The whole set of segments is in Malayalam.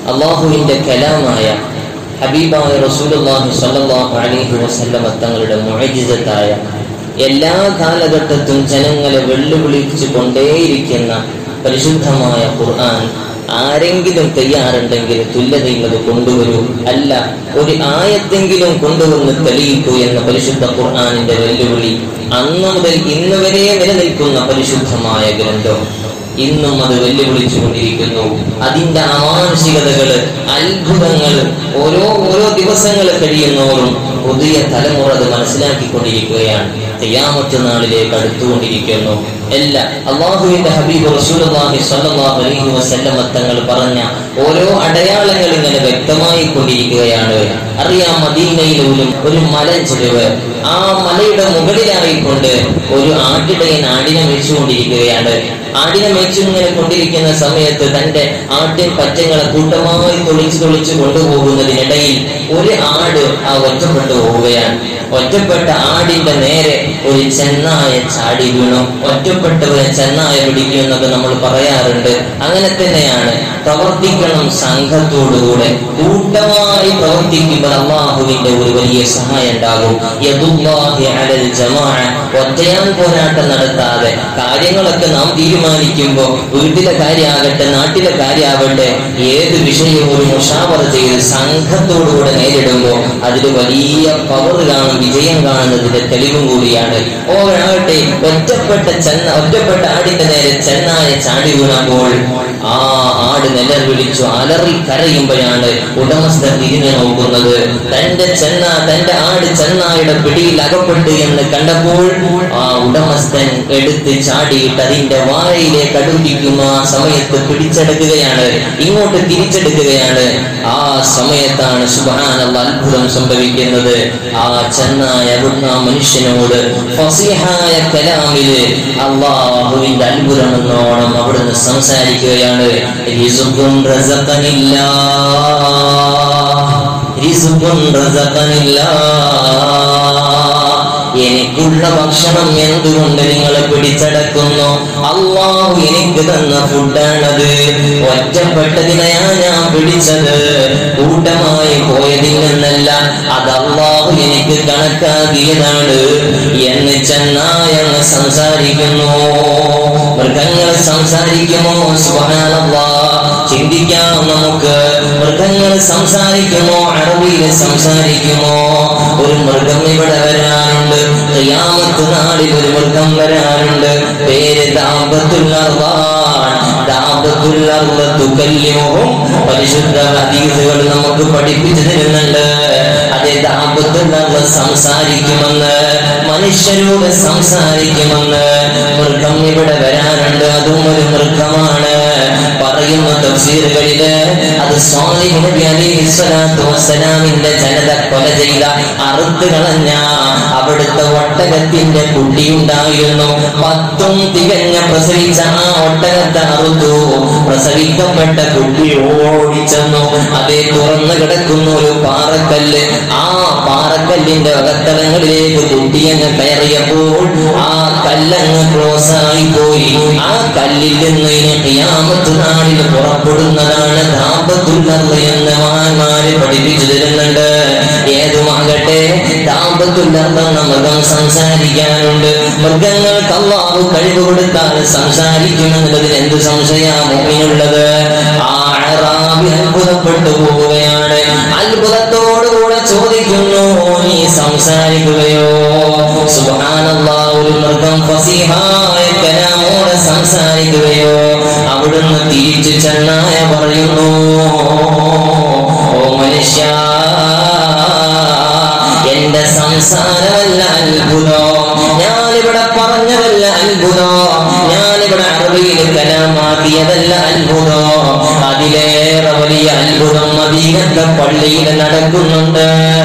അള്ളാഹുവിന്റെ കലാമായ ഹബീബായ റസൂലുള്ളാഹി സ്വല്ലല്ലാഹു അലൈഹി വസല്ലമ തങ്ങളുടെ മുഅജിസത്തായ എല്ലാ കാലഘട്ടത്തും ജനങ്ങളെ വെല്ലുവിളിച്ചു കൊണ്ടേയിരിക്കുന്ന പരിശുദ്ധമായ ഖുർആൻ ആരെങ്കിലും തയ്യാറുണ്ടെങ്കിൽ തുല്യതയുള്ളത് കൊണ്ടുവരൂ അല്ല ഒരു ആയത്തെങ്കിലും കൊണ്ടുവന്ന് തെളിയിക്കൂ എന്ന പരിശുദ്ധ ഖുർആാനിന്റെ വെല്ലുവിളി അന്ന് മുതൽ ഇന്ന് വരെ നിലനിൽക്കുന്ന പരിശുദ്ധമായ ഗ്രന്ഥം ഇന്നും അത് വെല്ലുവിളിച്ചുകൊണ്ടിരിക്കുന്നു അതിന്റെ അമാനുഷികതകള് അത്ഭുതങ്ങള് ഓരോ ഓരോ ദിവസങ്ങൾ കഴിയുന്നോറും പുതിയ തലമുറ അത് മനസ്സിലാക്കിക്കൊണ്ടിരിക്കുകയാണ് തെയ്യാമറ്റ നാളിലേക്ക് അടുത്തുകൊണ്ടിരിക്കുന്നു അല്ല അള്ളാഹുവിന്റെ ഹബീബ് റസൂലുള്ളാഹി സ്വല്ലല്ലാഹു അലൈഹി വസല്ലമ തങ്ങൾ പറഞ്ഞ ഓരോ അടയാളങ്ങൾ ഇങ്ങനെ വ്യക്തമായി കൊണ്ടിരിക്കുകയാണ് അറിയാം മദീനയിലും ഒരു മലഞ്ചെരിവ് ആ മലയുടെ മുകളിലായിക്കൊണ്ട് ഒരു ആട്ടിടയൻ ആടിനെ മേച്ചുകൊണ്ടിരിക്കുകയാണ് ആടിനെ മേച്ചിങ്ങനെ കൊണ്ടിരിക്കുന്ന സമയത്ത് തന്റെ ആട്ടിൻ പറ്റങ്ങളെ കൂട്ടമായി തൊളിച്ചു തൊളിച്ചു കൊണ്ടുപോകുന്നതിനിടയിൽ ഒരു ആട് ആ ഒറ്റപ്പെട്ടു പോവുകയാണ് ഒറ്റപ്പെട്ട ആടിന്റെ നേരെ ഒരു ചെന്നായ ചാടി വീണു ഒറ്റപ്പെട്ടവരെ ചെന്നായ പിടിക്കുമെന്നൊക്കെ നമ്മൾ പറയാറുണ്ട് അങ്ങനെ തന്നെയാണ് പ്രവർത്തിക്കണം സംഘത്തോടുകൂടെ കൂട്ടമായി പ്രവർത്തിക്കുമ്പോൾ അള്ളാഹുവിന്റെ ഒരു വലിയ സഹായം ഉണ്ടാകും യദുല്ലാഹി അലൽ ജമാഅ. ഒറ്റയാൻ പോരാട്ടം നടത്താതെ കാര്യങ്ങളൊക്കെ നാം തീരുമാനിക്കുമ്പോൾ വീട്ടിലെ കാര്യമാകട്ടെ നാട്ടിലെ കാര്യമാകട്ടെ ഏത് വിഷയവും ഒരു മുഷാവറ ചെയ്ത് സംഘത്തോടുകൂടെ നേരിടുമ്പോൾ അതിൽ വലിയ പവർ കാണും വിജയം കാണുന്നതിന്റെ തെളിവും കൂടിയാണ് ഓരാകട്ടെ ഒറ്റപ്പെട്ട ചെന്ന ഒറ്റപ്പെട്ട ആടിന്റെ നേരെ ചെന്നായ ചാടി വീണപ്പോൾ ആ ആട് നിലർ വിളിച്ചു അലറി കരയുമ്പോഴാണ് ഉടമസ്ഥൻ തിരിഞ്ഞു നോക്കുന്നത് തന്റെ ചെന്ന തന്റെ ആട് ചെന്നായുടെ പിടിയിൽ അകപ്പെട്ടു എന്ന് കണ്ടപ്പോൾ ആ ഉടമസ്ഥൻ എടുത്ത് ചാടിയിട്ട് അതിന്റെ വായയിലേക്ക് അടുപ്പിക്കുന്ന ആ സമയത്ത് പിടിച്ചെടുക്കുകയാണ് ഇങ്ങോട്ട് തിരിച്ചെടുക്കുകയാണ് ആ സമയത്താണ് സുബാനുള്ള അത്ഭുതം സംഭവിക്കുന്നത് ആ ചെന്നായ അവിടുന്ന് ആ മനുഷ്യനോട് ഫസീഹായ കലാമില് അള്ളാഹുവിന്റെ അത്ഭുതം എന്നോണം അവിടുന്ന് സംസാരിക്കുകയാണ് റിസുഖും റസഖനില്ലാ റിസുഖും റസഖനില്ലാ എനിക്കുള്ള ഭക്ഷണം എന്തുകൊണ്ട് നിങ്ങൾ പിടിച്ചടക്കുന്നു അള്ളാഹു എനിക്ക് തന്ന ഫുഡാണത് ഒറ്റപ്പെട്ടതിനെയാ ഞാൻ പിടിച്ചത് കൂട്ടമായി പോയതിൽ നിന്നല്ല അത് അള്ളാഹു എനിക്ക് കണക്കാക്കിയതാണ് എന്ന് ചെന്നായങ്ങ് സംസാരിക്കുന്നു മൃഗങ്ങൾ സംസാരിക്കുമോ സുബാനല്ലാ ചിന്തിക്കാം നമുക്ക് മൃഗങ്ങൾ സംസാരിക്കുമോ അറബിയിൽ സംസാരിക്കുമോ ഒരു മൃഗം ഇവിടെ വരാനുണ്ട് ഖിയാമത്ത് നാളിൽ ഒരു മൃഗം വരാനുണ്ട് പേര് ദാമ്പത്തുൽ അർവാൻ ദാമ്പത്തുൽ അർവത്തു കല്ലിമുഹും പരിശുദ്ധ ഹദീസുകൾ നമുക്ക് പഠിപ്പിച്ചു തരുന്നുണ്ട് അതേ ദാമ്പത്തുൽ അർവ സംസാരിക്കുമെന്ന് മനുഷ്യരോട് സംസാരിക്കുമെന്ന് മൃഗം ഇവിടെ വരാനുണ്ട് അതും ഒരു മൃഗമാണ് പറയുന്ന തഫ്സീറുകളില് അത് സ്വാലിഹ് നബി അലൈഹി സ്വലാത്തു വസ്സലാമിന്റെ ജനത കൊല ചെയ്ത അറുത്ത് കളഞ്ഞ അവിടുത്തെ ഒട്ടകത്തിന്റെ കുട്ടിയുണ്ടായിരുന്നു പത്തും തികഞ്ഞ പ്രസവിച്ച ആ ഒട്ടകത്തെ അറുത്തു പ്രസവിക്കപ്പെട്ട കുട്ടി ഓടിച്ചെന്നു അതേ തുറന്നു കിടക്കുന്ന ഒരു പാറക്കല്ല് ആ പാറക്കല്ലിന്റെ അകത്തളങ്ങളിലേക്ക് കുട്ടിയങ്ങ് കയറിയപ്പോൾ ആ കല്ലങ്ങ് ക്ലോസ് ആയി പോയി ആ കല്ലിൽ നിന്ന് ഇനി ഖിയാമത്ത് നാളിൽ പുറപ്പെടുന്നതാണ് ദാമ്പത്തുള്ളത് എന്ന് മഹാന്മാര് പഠിപ്പിച്ചു തരുന്നുണ്ട് ഏതുമാകട്ടെ ദാമ്പത്തുള്ളത് മൃഗം സംസാരിക്കാനുണ്ട് മൃഗങ്ങൾക്ക് അള്ളാഹു കഴിവ് കൊടുത്താൽ സംസാരിക്കുമെന്നുള്ളതിൽ എന്ത് സംശയമുള്ളത് ആ അറാബി അത്ഭുതപ്പെട്ടു പോവുകയാണ് അത്ഭുതത്തോടുകൂടെ ചോദിക്കുന്നു നീ സംസാരിക്കുകയോ സുബ്ഹാനല്ലാ ഒരു മൃഗം ഫസീഹായ കലാമോടെ സംസാരിക്കുകയോ അവിടുന്ന് തിരിച്ചു ചെന്നായ പറയുന്നു ഓ മനുഷ്യ എന്റെ സംസാരമല്ല അത്ഭുതോ ഞാനിവിടെ പറഞ്ഞതല്ല അത്ഭുതോ ഞാനിവിടെ അറബിയിൽ കലാമാക്കിയതല്ല അത്ഭുതോ അതിലേറെ വലിയ അത്ഭുതം മദീനത്തെ പള്ളിയിൽ നടക്കുന്നുണ്ട്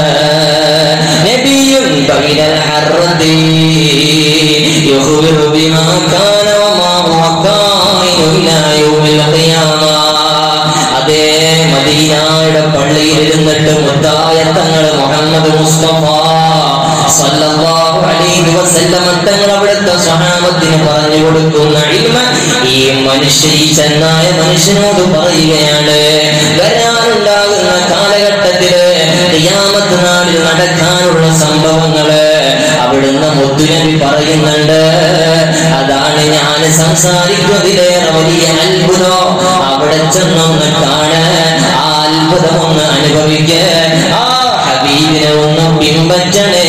നബിയുൻ ബൈനൽ ഹർദി യുഖ്ബിറു ബിമാ കാന വമാ ഹുവ കായിനു ഇലാ യൗമിൽ ഖിയാമ അതേ മദീനയുടെ പള്ളിയിൽ ഇരുന്നിട്ട് മുത്തായ തങ്ങൾ മുഹമ്മദ് മുസ്തഫ സല്ലല്ലാഹു അലൈഹി വസല്ലമ തങ്ങൾ അവിടുത്തെ സ്വഹാബത്തിന് പറഞ്ഞു കൊടുക്കുന്ന ഇൽമ ഈ മനുഷ്യ ഈ ചെന്നായ മനുഷ്യനോട് പറയുകയാണ് വരാൻ പറയുന്നുണ്ട് അതാണ് ഞാൻ സംസാരിക്കുന്നതിലേറെ വലിയ അത്ഭുതം അവിടെ ചെന്നൊന്ന് കാണ് ആ അത്ഭുതം ഒന്ന് അനുഭവിക്ക ആ ഹബീബിനെ ഒന്ന് പിൻപറ്റണേ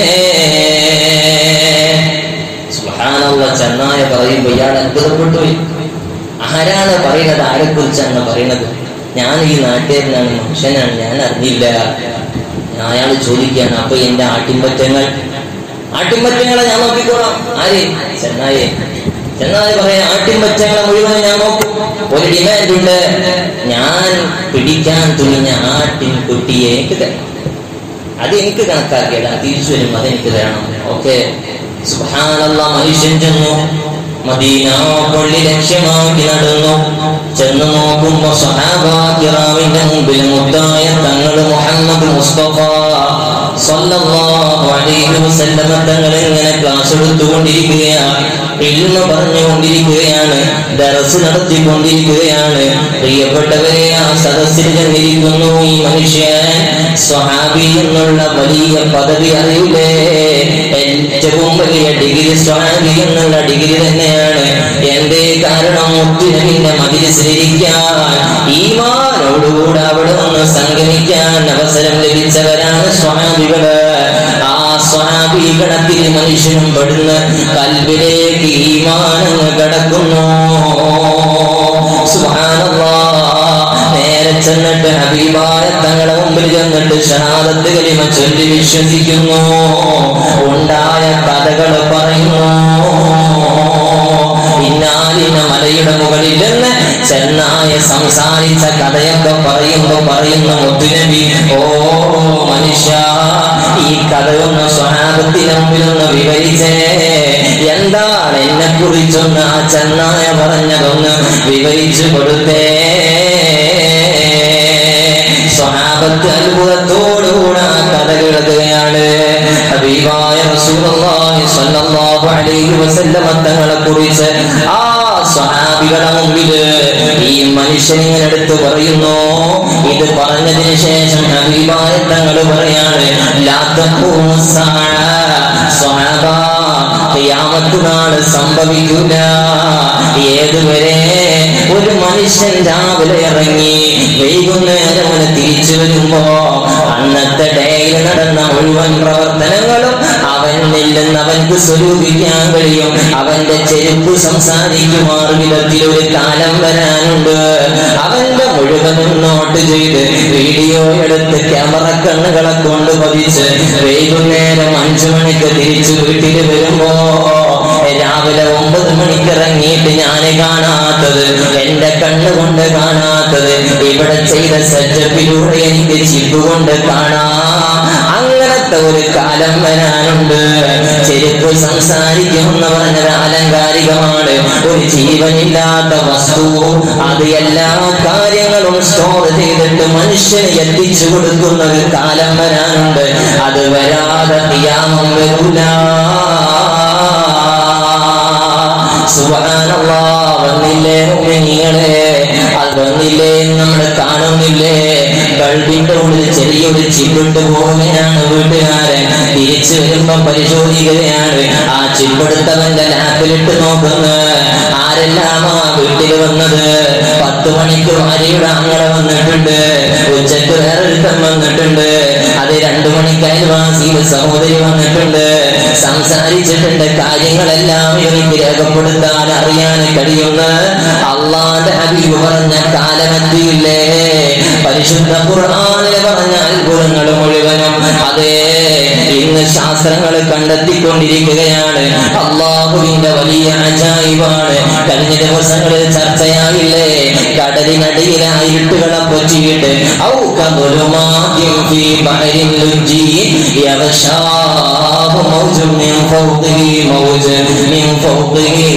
സുബ്ഹാനല്ലാ ചെന്നായ പറയുമ്പോ ഇയാൾ അത്ഭുതപ്പെട്ടു പോയി ആരാണ് പറയുന്നത് ആരെ കുറിച്ചാണ് പറയുന്നത് ഞാൻ ഈ നാട്ടുകാരനാണ് മനുഷ്യനാണ് ഞാൻ അറിഞ്ഞില്ല അയാൾ ചോദിക്കുകയാണ് അപ്പൊ എന്റെ ആട്ടിൻപറ്റങ്ങൾ ആട്ടിൻപറ്റങ്ങളെ ഞാൻ നോക്കിക്കോളാം ആര് ചെന്നായെ ചെന്നായ പറയാം ആട്ടിൻപറ്റങ്ങളെ മുഴുവൻ ഞാൻ നോക്കും ഒരു ഡിമാൻഡ് ഉണ്ട് ഞാൻ പിടിക്കാൻ തുനിഞ്ഞ ആട്ടിൻ കുട്ടിയെ എനിക്ക് തരണം അത് എനിക്ക് കണക്കാക്കിയതാണ് തിരിച്ചു വരും അതെനിക്ക് തരണം ഓക്കെ സുഹാനുള്ള മനുഷ്യൻ ചെന്നു മദീന പള്ളി ലക്ഷ്യമാക്കി നടന്നു ചെന്ന് നോക്കുമ്പോ സഹാബാക്കിറാവിന്റെ മുമ്പിൽ മുത്തായ തങ്ങൾ മുഹമ്മദ് മുസ്തഫ സല്ലല്ലാഹു അലൈഹി വസല്ലമ തങ്ങൾ ഇങ്ങനെ ക്ലാസ് എടുത്തുകൊണ്ടിരിക്കുകയാണ് ഇൽമ പറഞ്ഞുകൊണ്ടിരിക്കുകയാണ് ദറസ് നടത്തിക്കൊണ്ടിരിക്കുകയാണ് പ്രിയപ്പെട്ടവരെ ആ സദസ്സിൽ ചെന്നിരിക്കുന്നു ഈ മനുഷ്യൻ സ്വഹാബി എന്നുള്ള വലിയ പദവി അറിയില്ലേ ഏറ്റവും വലിയ ഡിഗ്രി സ്വഹാബി എന്നുള്ള ഡിഗ്രി തന്നെയാണ് എന്തേ കാരണം മുത്തുനബിന്റെ മതിലിസിലിരിക്കാൻ ഈമാനോടുകൂടെ അവിടെ ഒന്ന് സംഗമിക്കാൻ അവസരം ലഭിച്ചവരാണ് സ്വഹാബികള് ആ സ്വഹാബി ഗണത്തിൽ മനുഷ്യനും പെടുന്ന കൽബിലേക്ക് ഈമാനങ്ങ് കിടക്കുന്നു നേരെ ചെന്നിട്ട് ഹബീബായ തങ്ങളുടെ മുമ്പിൽ ചെന്നിട്ട് ഷഹാദത്ത് കലിമ ചൊല്ലി വിശ്വസിക്കുന്നു ഉണ്ടായ കഥകൾ പറയുന്നു ഇന്നാലിന മലയുടെ മുകളിൽ നിന്ന് ചെന്നായ സംസാരിച്ച കഥയൊക്കെ പറയുമ്പോ പറയുന്ന മുത്തുനബി ഓ മനുഷ്യ ഈ കഥയൊന്ന് സ്വഹാബത്തിന് മുമ്പിലൊന്ന് വിവരിച്ചേ എന്താണ് എന്നെ കുറിച്ചൊന്ന് ആ ചെന്നായ പറഞ്ഞതൊന്ന് വിവരിച്ചു കൊടുത്തേ സ്വഹാബത്ത് അത്ഭുതത്തോടുകൂടെ ആ കഥ കേൾക്കുകയാണ് ഹബീബായ റസൂലുള്ളാഹി സ്വല്ലല്ലാഹു അലൈഹി വസല്ലമ തങ്ങളെ കുറിച്ച് ആ സ്വഹാബികളുടെ മുമ്പില് ഈ മനുഷ്യൻ ഇങ്ങനെ എടുത്ത് പറയുന്നു ഇത് പറഞ്ഞതിന് ശേഷം ഹബീബായ തങ്ങൾ പറയാണ് ലാ തഖൂമു സ്സാഅ സ്വഹാബ ഖിയാമത്ത് നാള് സംഭവിക്കില്ല ഏതുവരെ ഒരു മനുഷ്യൻ രാവിലെ ഇറങ്ങി വൈകുന്നേരം അവന് തിരിച്ചു വരുമ്പോ അന്നത്തെ ഡേയിൽ നടന്ന മുഴുവൻ പ്രവർത്തനങ്ങളും അവനിൽ നിന്ന് അവൻക്ക് സ്വരൂപിക്കാൻ കഴിയും അവന്റെ ചെരുപ്പ് സംസാരിക്കുമാർ വിധത്തിൽ ഒരു കാലം വരാനുണ്ട് അവന്റെ മുഴുവനും നോട്ട് ചെയ്ത് വീഡിയോ എടുത്ത് ക്യാമറ കണ്ണുകളെ കൊണ്ട് പതിച്ച് വൈകുന്നേരം അഞ്ചു മണിക്ക് തിരിച്ചു വീട്ടിൽ വരുമ്പോ രാവിലെ ഒമ്പത് മണിക്ക് ഇറങ്ങിയിട്ട് ഞാൻ കാണാത്തത് എന്റെ കണ്ണുകൊണ്ട് കാണാത്തത് ഇവിടെ ചെയ്ത സെറ്റപ്പിലൂടെ എനിക്ക് ചിപ്പ് കൊണ്ട് കാണാം അങ്ങനത്തെ ഒരു കാലം വരാനുണ്ട് ചെരുപ്പ് സംസാരിക്കും എന്ന് പറഞ്ഞത് ആലങ്കാരികമാണ് ഒരു ജീവനില്ലാത്ത വസ്തു അത് എല്ലാ കാര്യങ്ങളും സ്റ്റോർ ചെയ്തിട്ട് മനുഷ്യന് എത്തിച്ചു കൊടുക്കുന്ന ഒരു കാലം വരാനുണ്ട് അത് വരാതെ തിയാമം വരൂല സുബ്ഹാനല്ലാ വന്നില്ലേ മുഅ്മിനീങ്ങളെ അത് വന്നില്ലേ നമ്മൾ കാണുന്നില്ലേ കൽബിന്റെ ഉള്ളിൽ ചെറിയൊരു ചില്ലിട്ട് പോവുകയാണ് വീട്ടുകാരൻ തിരിച്ചു വരുമ്പോ പരിശോധിക്കുകയാണ് ആ ചില്ലെടുത്തവന്റെ ലാപ്പിലിട്ട് നോക്കുന്നു ആരെല്ലാമാ വീട്ടിൽ വന്നത് പത്ത് മണിക്ക് ഭാര്യയുടെ അങ്ങനെ വന്നിട്ടുണ്ട് ഉച്ചക്ക് വേറൊരുത്തം വന്നിട്ടുണ്ട് അത് രണ്ടു മണിക്ക് അയൽവാസിയിൽ സഹോദരി വന്നിട്ടുണ്ട് സംസാരിച്ചിട്ടുണ്ട് കാര്യങ്ങളെല്ലാം എനിക്ക് രേഖപ്പെടുത്താൻ അറിയാൻ കഴിയുന്ന അള്ളാന്റെ ഹബീബ് പറഞ്ഞ കാലമെത്തിയില്ലേ പരിശുദ്ധ ഖുർആനിൽ പറഞ്ഞ അത്ഭുതങ്ങൾ മുഴുവനും അതേ ഇന്ന് ശാസ്ത്രങ്ങൾ കണ്ടെത്തിക്കൊണ്ടിരിക്കുകയാണ് അള്ളാഹുവിന്റെ വലിയ അജായിബാണ് കഴിഞ്ഞ ദിവസങ്ങളിൽ ചർച്ചയായില്ലേ കടലിനടിയിലെ ഇരുട്ടുകളെ പറ്റിയിട്ട് ഔകബുലുമാകിം ഫീ ബഹരിൻ ലുജ്ജി യഗ്ഷാഹു മൗജും മിൻ ഫൗഖിഹി മൗജ് മിൻ ഫൗഖിഹി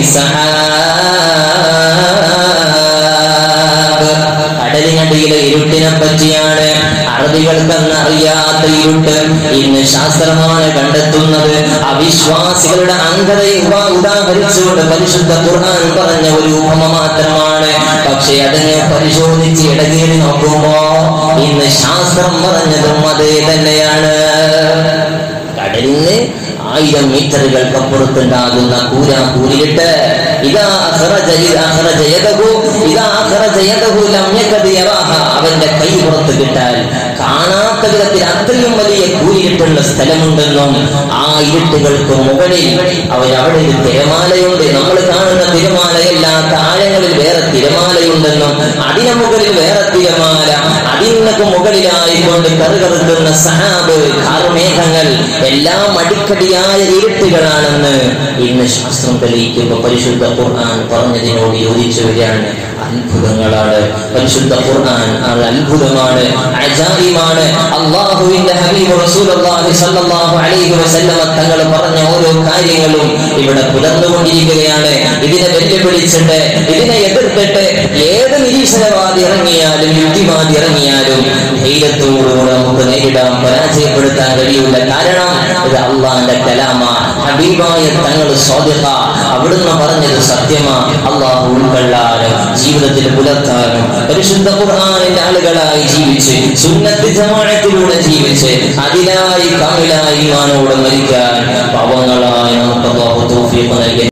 സഹാബ് കടലിനടിയിലെ ഇരുട്ടിനെ പറ്റിയാണ് അറബികൾക്കെന്ന് അറിയാത്ത ഇരുട്ട് ഇന്ന് ശാസ്ത്രമാണ് കണ്ടെത്തുന്നത് അവിശ്വാസികളുടെ അന്ധതയെ ഉപ- ഉദാഹരിച്ചുകൊണ്ട് പരിശുദ്ധ ഖുർആൻ പറഞ്ഞ ഒരു ഉപമ മാത്രമാണ് പക്ഷെ അതിനെ പരിശോധിച്ച് ഇടകേറി നോക്കുമ്പോ ഇന്ന് ശാസ്ത്രം പറഞ്ഞതും അതേ തന്നെയാണ് കടലിന് ആയിരം മീറ്ററുകൾക്കപ്പുറത്തുണ്ടാകുന്ന കൂരാ കൂരിട്ട് ഇതാ അഖറജ ഇദാ അഖറജ യദഹു ഇദാ അഖറജ യദഹു ലം യകദ് യറാഹ അവന്റെ കൈ പുറത്ത് കിട്ടാൽ കാണാത്ത വിധത്തിൽ അത്രയും വലിയ കൂരിട്ടുള്ള സ്ഥലമുണ്ടെന്നും ആ ഇരുട്ടുകൾക്ക് മുകളിൽ അവർ അവിടെ ഒരു തിരമാലയുണ്ട് നമ്മൾ കാണുന്ന തിരമാലയല്ലാത്ത ആഴങ്ങളിൽ വേറെ തിരമാലയുണ്ടെന്നും അതിന് മുകളിൽ വേറെ തിരമാല അതിനൊക്കെ മുകളിലായിക്കൊണ്ട് കറുകറുക്കുന്ന സഹാബ് കാർമേഘങ്ങൾ എല്ലാം അടിക്കടിയായ ഇരുട്ടുകളാണെന്ന് ഇന്ന് ശാസ്ത്രം തെളിയിക്കുമ്പോൾ പരിശുദ്ധ ഖുർആൻ പറഞ്ഞതിനോട് യോജിച്ചു വരികയാണ് അത്ഭുതങ്ങളാണ് പരിശുദ്ധ ഖുർആൻ അത് അത്ഭുതമാണ് അജായിമാണ് അള്ളാഹുവിന്റെ ഹബീബ് റസൂലുള്ളാഹി സ്വല്ലല്ലാഹു അലൈഹി വസല്ലമ തങ്ങൾ പറഞ്ഞ ഓരോ കാര്യങ്ങളും ഇവിടെ പുലർന്നുകൊണ്ടിരിക്കുകയാണ് ഇതിനെ വെല്ലുവിളിച്ചിട്ട് ഇതിനെ എതിർത്തിട്ട് ഏത് നിരീശ്വരവാദി ഇറങ്ങിയാലും യുക്തിവാദി ഇറങ്ങിയാലും ധൈര്യത്തോടുകൂടെ നമുക്ക് നേരിടാൻ പരാജയപ്പെടുത്താൻ കഴിയില്ല കാരണം ഇത് അള്ളാന്റെ കലാമ ഹബീബായ തങ്ങൾ സ്വാദിഖ അവിടുന്ന് പറഞ്ഞത് സത്യമാ അള്ളാഹു ഉൾക്കൊള്ളാനും ജീവിതത്തിൽ പുലർത്താനും പരിശുദ്ധ ഖുർആാനിന്റെ ആളുകളായി ജീവിച്ച് സുന്നത്ത് ജമാഅത്തിലൂടെ ജീവിച്ച് അതിലായി കമിലായി മാനോട് മരിക്കാൻ പാവങ്ങളായി നമുക്ക് അള്ളാഹു തൗഫീഖ് നൽകി